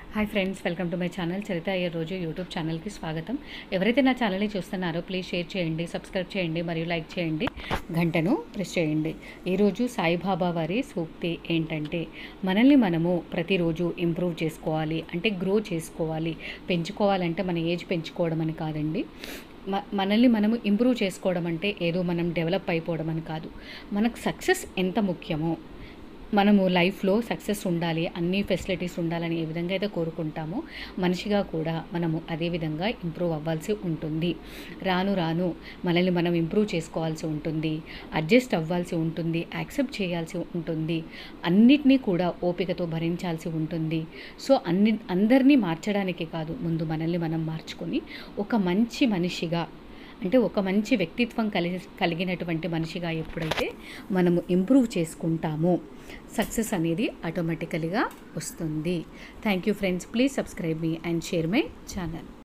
hi friends welcome to my channel చరిత అయ్యే రోజు యూట్యూబ్ ఛానల్కి స్వాగతం ఎవరైతే నా ఛానల్ని చూస్తున్నారో ప్లీజ్ షేర్ చేయండి సబ్స్క్రైబ్ చేయండి మరియు లైక్ చేయండి గంటను ప్రెస్ చేయండి ఈరోజు సాయిబాబా వారి సూక్తి ఏంటంటే మనల్ని మనము ప్రతిరోజు ఇంప్రూవ్ చేసుకోవాలి అంటే గ్రో చేసుకోవాలి పెంచుకోవాలంటే మన ఏజ్ పెంచుకోవడం అని కాదండి మ మనల్ని మనము ఇంప్రూవ్ చేసుకోవడం అంటే ఏదో మనం డెవలప్ అయిపోవడం అని కాదు మనకు సక్సెస్ ఎంత ముఖ్యమో మనము లైఫ్లో సక్సెస్ ఉండాలి అన్ని ఫెసిలిటీస్ ఉండాలని ఏ విధంగా అయితే కోరుకుంటామో మనిషిగా కూడా మనము అదే విధంగా ఇంప్రూవ్ అవ్వాల్సి ఉంటుంది రాను రాను మనల్ని మనం ఇంప్రూవ్ చేసుకోవాల్సి ఉంటుంది అడ్జస్ట్ అవ్వాల్సి ఉంటుంది యాక్సెప్ట్ చేయాల్సి ఉంటుంది అన్నిటినీ కూడా ఓపికతో భరించాల్సి ఉంటుంది సో అన్ని అందరినీ మార్చడానికి కాదు ముందు మనల్ని మనం మార్చుకొని ఒక మంచి మనిషిగా అంటే ఒక మంచి వ్యక్తిత్వం కలిగి కలిగినటువంటి మనిషిగా ఎప్పుడైతే మనము ఇంప్రూవ్ చేసుకుంటామో సక్సెస్ అనేది ఆటోమేటికలీగా వస్తుంది thank you friends please subscribe me and share my channel